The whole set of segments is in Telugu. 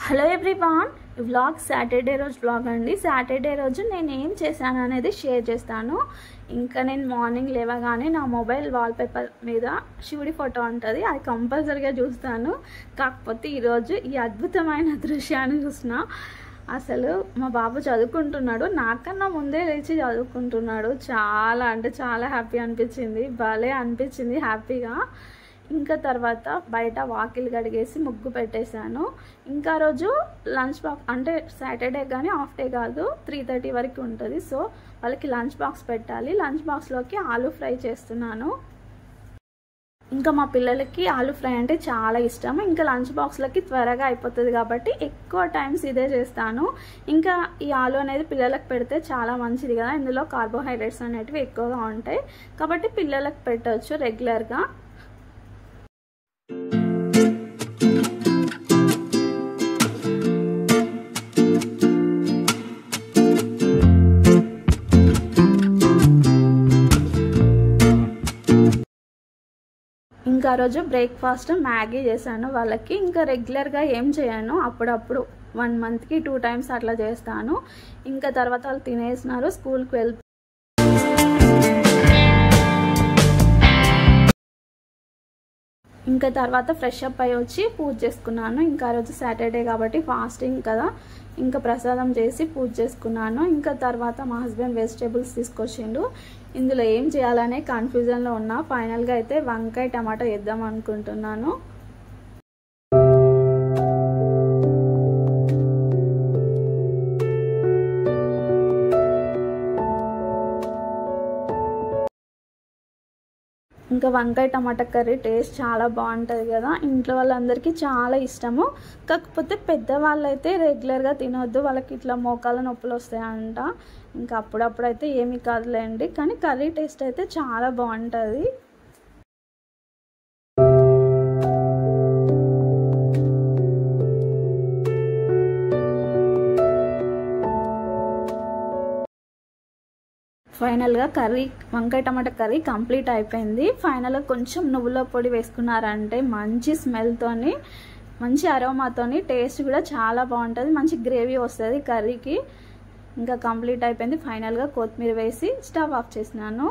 హలో ఎవ్రీవాన్ వ్లాగ్ సాటర్డే రోజు వ్లాగ్ అండి సాటర్డే రోజు నేను ఏం చేశాను అనేది షేర్ చేస్తాను ఇంకా నేను మార్నింగ్ లేవగానే నా మొబైల్ వాల్పేపర్ మీద శివుడి ఫోటో ఉంటుంది అది కంపల్సరీగా చూస్తాను కాకపోతే ఈరోజు ఈ అద్భుతమైన దృశ్యాన్ని చూసిన అసలు మా బాబు చదువుకుంటున్నాడు నాకన్నా ముందే లేచి చదువుకుంటున్నాడు చాలా అంటే చాలా హ్యాపీ అనిపించింది భలే అనిపించింది హ్యాపీగా ఇంకా తర్వాత బయట వాకిలు కడిగేసి ముగ్గు పెట్టేశాను ఇంకా రోజు లంచ్ బాక్స్ అంటే సాటర్డే కానీ హాఫ్ డే కాదు త్రీ థర్టీ వరకు ఉంటుంది సో వాళ్ళకి లంచ్ బాక్స్ పెట్టాలి లంచ్ బాక్స్లోకి ఆలూ ఫ్రై చేస్తున్నాను ఇంకా మా పిల్లలకి ఆలూ ఫ్రై అంటే చాలా ఇష్టం ఇంకా లంచ్ బాక్స్లకి త్వరగా అయిపోతుంది కాబట్టి ఎక్కువ టైమ్స్ ఇదే చేస్తాను ఇంకా ఈ ఆలు అనేది పిల్లలకు పెడితే చాలా మంచిది కదా ఇందులో కార్బోహైడ్రేట్స్ అనేటివి ఎక్కువగా ఉంటాయి కాబట్టి పిల్లలకు పెట్టవచ్చు రెగ్యులర్గా ఇంకా రోజు బ్రేక్ఫాస్ట్ మ్యాగీ చేశాను వాళ్ళకి ఇంకా రెగ్యులర్గా ఏం చేయను అప్పుడప్పుడు వన్ మంత్కి టూ టైమ్స్ అట్లా చేస్తాను ఇంకా తర్వాత వాళ్ళు తినేసినారు స్కూల్కి వెళ్ ఇంకా తర్వాత ఫ్రెష్ అప్ అయ్యి వచ్చి పూజ చేసుకున్నాను ఇంకా రోజు సాటర్డే కాబట్టి ఫాస్టింగ్ కదా ఇంకా ప్రసాదం చేసి పూజ చేసుకున్నాను ఇంకా తర్వాత మా హస్బెండ్ వెజిటేబుల్స్ తీసుకొచ్చిండు ఇందులో ఏం చేయాలనే కన్ఫ్యూజన్లో ఉన్నా ఫైనల్గా అయితే వంకాయ టమాటా వేద్దాం అనుకుంటున్నాను ఇంకా వంకాయ టమాటా కర్రీ టేస్ట్ చాలా బాగుంటుంది కదా ఇంట్లో వాళ్ళందరికీ చాలా ఇష్టము కాకపోతే పెద్దవాళ్ళు అయితే రెగ్యులర్గా తినొద్దు వాళ్ళకి ఇట్లా మోకాల నొప్పులు వస్తాయంట ఇంకా అప్పుడప్పుడు అయితే ఏమీ కాదులేండి కానీ కర్రీ టేస్ట్ అయితే చాలా బాగుంటుంది ఫైనల్గా కర్రీ వంకాయ టమాటా కర్రీ కంప్లీట్ అయిపోయింది ఫైనల్గా కొంచెం నువ్వుల పొడి వేసుకున్నారంటే మంచి స్మెల్తోని మంచి అరోమాతోని టేస్ట్ కూడా చాలా బాగుంటుంది మంచి గ్రేవీ వస్తుంది కర్రీకి ఇంకా కంప్లీట్ అయిపోయింది ఫైనల్గా కొత్తిమీర వేసి స్టవ్ ఆఫ్ చేసినాను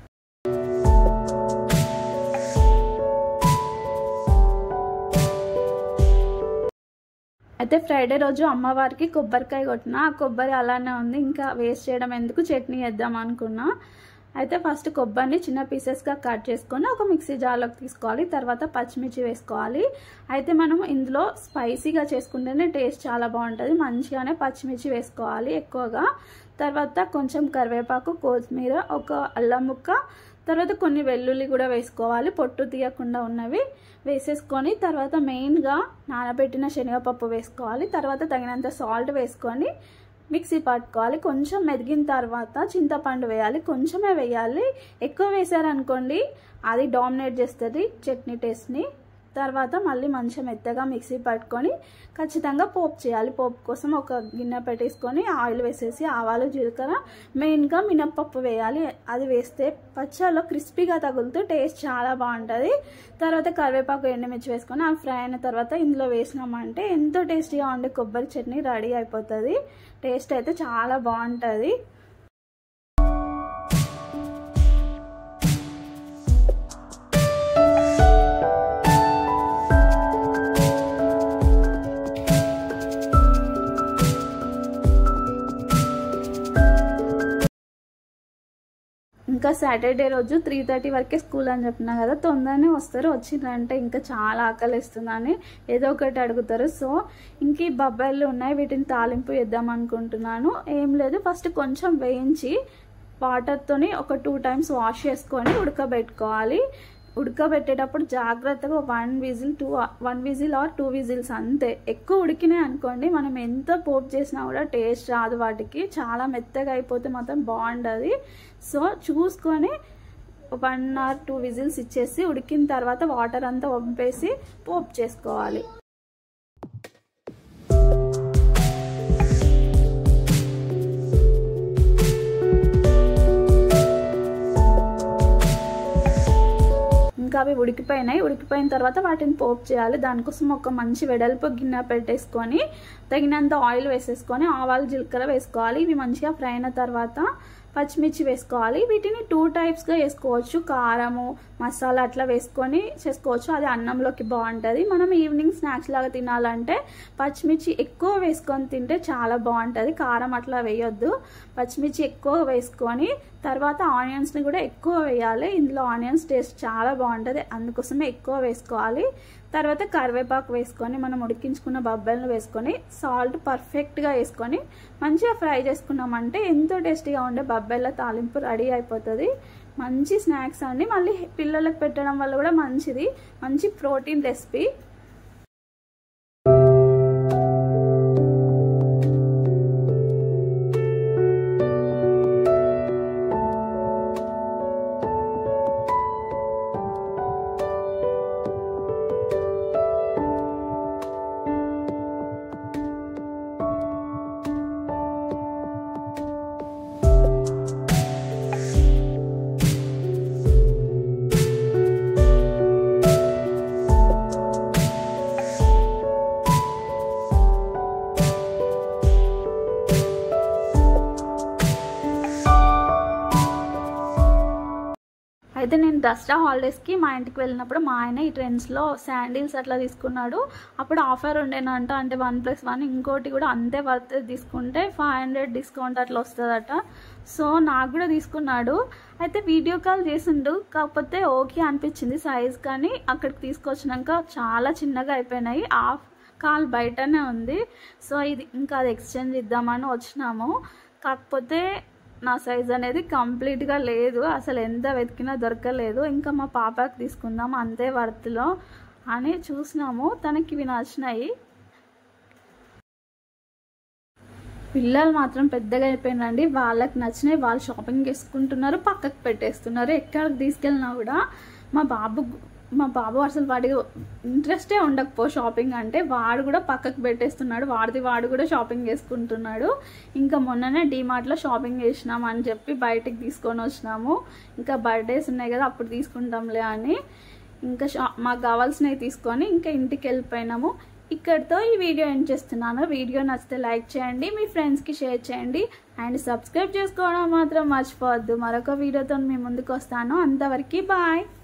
అయితే ఫ్రైడే రోజు అమ్మవారికి కొబ్బరికాయ కొట్టిన ఆ కొబ్బరి అలానే ఉంది ఇంకా వేస్ట్ చేయడం ఎందుకు చట్నీ వేద్దాం అనుకున్నా అయితే ఫస్ట్ కొబ్బరిని చిన్న పీసెస్గా కట్ చేసుకొని ఒక మిక్సీ జార్లోకి తీసుకోవాలి తర్వాత పచ్చిమిర్చి వేసుకోవాలి అయితే మనం ఇందులో స్పైసీగా చేసుకుంటేనే టేస్ట్ చాలా బాగుంటుంది మంచిగానే పచ్చిమిర్చి వేసుకోవాలి ఎక్కువగా తర్వాత కొంచెం కరివేపాకు కొత్తిమీర ఒక అల్లం ముక్క తర్వాత కొన్ని వెల్లుల్లి కూడా వేసుకోవాలి పొట్టు తీయకుండా ఉన్నవి వేసేసుకొని తర్వాత మెయిన్గా నానబెట్టిన శనగపప్పు వేసుకోవాలి తర్వాత తగినంత సాల్ట్ వేసుకొని మిక్సీ పట్టుకోవాలి కొంచెం మెదిగిన తర్వాత చింతపండు వేయాలి కొంచెమే వేయాలి ఎక్కువ వేసారనుకోండి అది డామినేట్ చేస్తుంది చట్నీ టేస్ట్ని తర్వాత మళ్ళీ మంచిగా మెత్తగా మిక్సీ పట్టుకొని ఖచ్చితంగా పోపు చేయాలి పోపు కోసం ఒక గిన్నె పెట్టేసుకొని ఆయిల్ వేసేసి ఆవాలు జీలకర్ర మెయిన్గా మినప్పప్పు వేయాలి అది వేస్తే పచ్చళ్ళు క్రిస్పీగా తగులుతూ టేస్ట్ చాలా బాగుంటుంది తర్వాత కరివేపాకు ఎండుమిర్చి వేసుకొని అవి ఫ్రై అయిన తర్వాత ఇందులో వేసినామంటే ఎంతో టేస్టీగా ఉండే కొబ్బరి చట్నీ రెడీ అయిపోతుంది టేస్ట్ అయితే చాలా బాగుంటుంది ఇంకా సాటర్డే రోజు త్రీ థర్టీ వరకే స్కూల్ అని చెప్పినా కదా తొందరనే వస్తారు వచ్చిందంటే ఇంకా చాలా ఆకలిస్తుందని ఏదో ఒకటి అడుగుతారు సో ఇంక ఈ బొబ్బాయిలు ఉన్నాయి వీటిని తాలింపు వేద్దాం అనుకుంటున్నాను ఏం లేదు ఫస్ట్ కొంచెం వేయించి వాటర్తోని ఒక టూ టైమ్స్ వాష్ చేసుకొని ఉడకబెట్టుకోవాలి ఉడకబెట్టేటప్పుడు జాగ్రత్తగా one whistle two one whistle or two whistles అంతే ఎక్కువ ఉడికినాయి అనుకోండి మనం ఎంత పోపు చేసినా కూడా టేస్ట్ రాదు వాటికి చాలా మెత్తగా అయిపోతే మాత్రం బాగుండదు సో చూసుకొని వన్ ఆర్ టూ విజిల్స్ ఇచ్చేసి ఉడికిన తర్వాత వాటర్ అంతా వంపేసి పోపు చేసుకోవాలి ఇంకా అవి ఉడికిపోయినాయి ఉడికిపోయిన తర్వాత వాటిని పోపు చేయాలి దానికోసం ఒక మంచి వెడల్పు గిన్నె పెట్టేసుకొని తగినంత ఆయిల్ వేసేసుకొని ఆవాలు జీలకర్ర వేసుకోవాలి ఇవి మంచిగా ఫ్రై అయిన తర్వాత పచ్చిమిర్చి వేసుకోవాలి వీటిని టూ టైప్స్గా వేసుకోవచ్చు కారము మసాలా అట్లా వేసుకొని చేసుకోవచ్చు అది అన్నంలోకి బాగుంటుంది మనం ఈవినింగ్ స్నాక్స్ లాగా తినాలంటే పచ్చిమిర్చి ఎక్కువ వేసుకొని తింటే చాలా బాగుంటుంది కారం అట్లా వేయొద్దు పచ్చిమిర్చి ఎక్కువ వేసుకొని తర్వాత ఆనియన్స్ని కూడా ఎక్కువ వేయాలి ఇందులో ఆనియన్స్ టేస్ట్ చాలా బాగుంటుంది అందుకోసమే ఎక్కువ వేసుకోవాలి తర్వాత కరివేపాకు వేసుకొని మనం ఉడికించుకున్న బొబ్బలను వేసుకొని సాల్ట్ పర్ఫెక్ట్గా వేసుకొని మంచిగా ఫ్రై చేసుకున్నామంటే ఎంతో టేస్టీగా ఉండే బొబ్బెల తాలింపు రెడీ అయిపోతుంది మంచి స్నాక్స్ అండి మళ్ళీ పిల్లలకు పెట్టడం వల్ల కూడా మంచిది మంచి ప్రోటీన్ రెసిపీ అయితే నేను దసరా హాలిడేస్కి మా ఇంటికి వెళ్ళినప్పుడు మా ఆయన ఈ ట్రెండ్స్లో శాండిల్స్ అట్లా తీసుకున్నాడు అప్పుడు ఆఫర్ ఉండేనంట అంటే వన్ ప్లస్ వన్ ఇంకోటి కూడా అంతే వర్త్ తీసుకుంటే ఫైవ్ హండ్రెడ్ డిస్కౌంట్ అట్లా వస్తుందట సో నాకు కూడా తీసుకున్నాడు అయితే వీడియో కాల్ చేసిండు కాకపోతే ఓకే అనిపించింది సైజ్ కానీ అక్కడికి తీసుకొచ్చినాక చాలా చిన్నగా అయిపోయినాయి హాఫ్ కాల్ బయటనే ఉంది సో ఇది ఇంకా అది ఎక్స్చేంజ్ ఇద్దామని వచ్చినాము కాకపోతే నా సైజ్ అనేది కంప్లీట్గా లేదు అసలు ఎంత వెతికినా దొరకలేదు ఇంకా మా పాపకి తీసుకుందాం అంతే వర్త్లో అని చూసినాము తనకి ఇవి నచ్చినాయి పిల్లలు మాత్రం పెద్దగా అయిపోయినండి వాళ్ళకి నచ్చినాయి వాళ్ళు షాపింగ్ చేసుకుంటున్నారు పక్కకు పెట్టేస్తున్నారు ఎక్కడికి తీసుకెళ్ళినా కూడా మా బాబు మా బాబు అసలు వాడికి ఇంట్రెస్టే ఉండకపో షాపింగ్ అంటే వాడు కూడా పక్కకు పెట్టేస్తున్నాడు వాడిది వాడు కూడా షాపింగ్ చేసుకుంటున్నాడు ఇంకా మొన్ననే డీమార్ట్లో షాపింగ్ చేసినాం అని చెప్పి బయటికి తీసుకొని వచ్చినాము ఇంకా బర్త్డేస్ ఉన్నాయి కదా అప్పుడు తీసుకుంటాంలే అని ఇంకా షా మాకు కావాల్సినవి తీసుకొని ఇంకా ఇంటికి వెళ్ళిపోయినాము ఇక్కడితో ఈ వీడియో ఎండ్ చేస్తున్నాను వీడియో నచ్చితే లైక్ చేయండి మీ ఫ్రెండ్స్కి షేర్ చేయండి అండ్ సబ్స్క్రైబ్ చేసుకోవడం మాత్రం మర్చిపోవద్దు మరొక వీడియోతో మీ ముందుకు వస్తాను అంతవరకు బాయ్